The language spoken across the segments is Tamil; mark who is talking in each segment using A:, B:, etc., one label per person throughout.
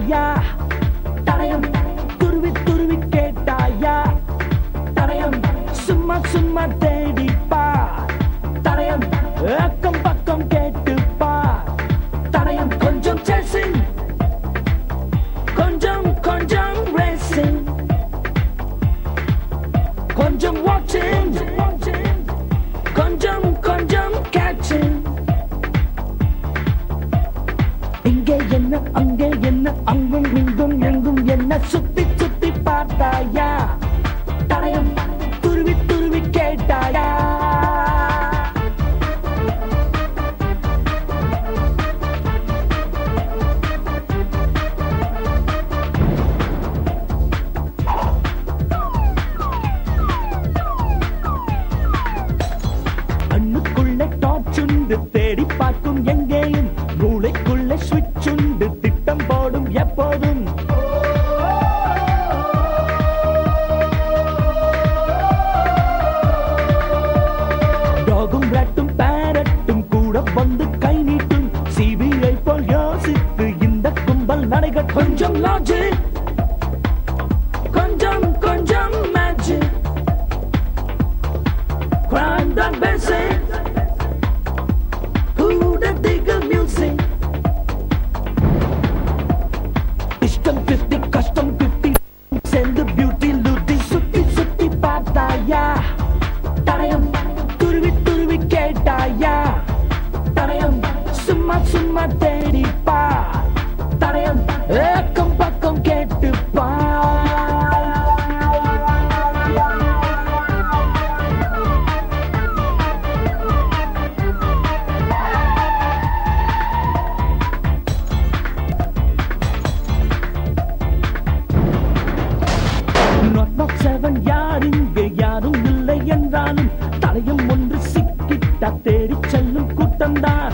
A: கேட்டாயா தடயம் துருவி துருவி கேட்டாயா தடயம் சும்மா சும்மா தேடிப்பா தடயம் அக்கம் பக்கம் கேட்டுப்பா தடயம் கொஞ்சம் சேசிங் கொஞ்சம் கொஞ்சம் ரேசிங் கொஞ்சம் வாட்சிங் கொஞ்சம் கொஞ்சம் கேட்சிங் இங்கே என்ன அங்கே என்ன அங்கும் இங்கும் எங்கும் என்ன சுத்தி சுத்தி பார்த்தாயா தடயம் துருவி துருவி கேட்டாயா கண்ணுக்குள்ளே டார்ச் உண்டு தேடி பார்க்கும் எங்கேயும் மூளைக்குள்ளே சுவிட்ச் உண்டு திட்டம் போடும் எப்போதும் டாகும் ரட்டும் பேரட்டும் கூட வந்து கை நீட்டும் சிபிஐ போல் யோசித்து இந்த கும்பல் நடைக கொஞ்சம் லாஜிக் கொஞ்சம் கொஞ்சம் magic crime done basic. Who the digger music? இஷ்டம் பிப்டி கஷ்டம் பிப்டி சேர்ந்து பியூட்டி லூட்டி சுத்தி சுத்தி பார்த்தாயா தடயம் துருவி துருவி கேட்டாயா தடயம் சும்மா சும்மா தேடிப்பா தடயம் ஏக்கம் பக்கம் கேட்டுப்பா நாட் நாட் செவன் யார் இங்கே யாரும் இல்லை என்றாலும் தலையும் ஒன்று சிக்கிட்டா தேடி செல்லும் கூட்டம்தான்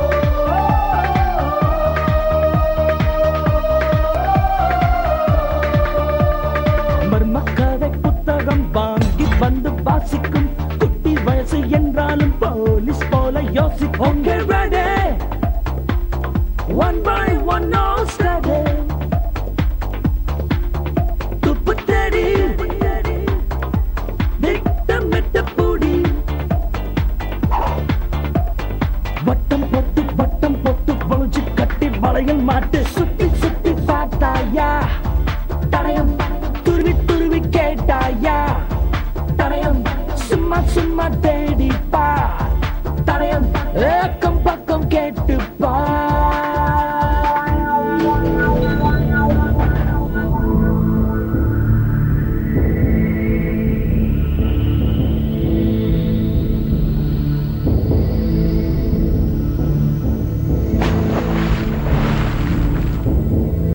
A: மர்மக்கதை புத்தகம் வாங்கி வந்து வாசிக்கும் குட்டி வயசு என்றாலும் போலீஸ் போல யோசிக்கும் ready one by one no study துப்பு தேடி திட்டமிட்ட பூடி வட்டம் போட்டு வட்டம் போட்டு வளைச்சு கட்டி வளையல் மாட்டு சுத்தி சுத்தி பார்த்தாயா தடயம் துருவி துருவி கேட்டாயா தடயம் சும்மா சும்மா தேடிப்பா தடயம் ஏக்கம்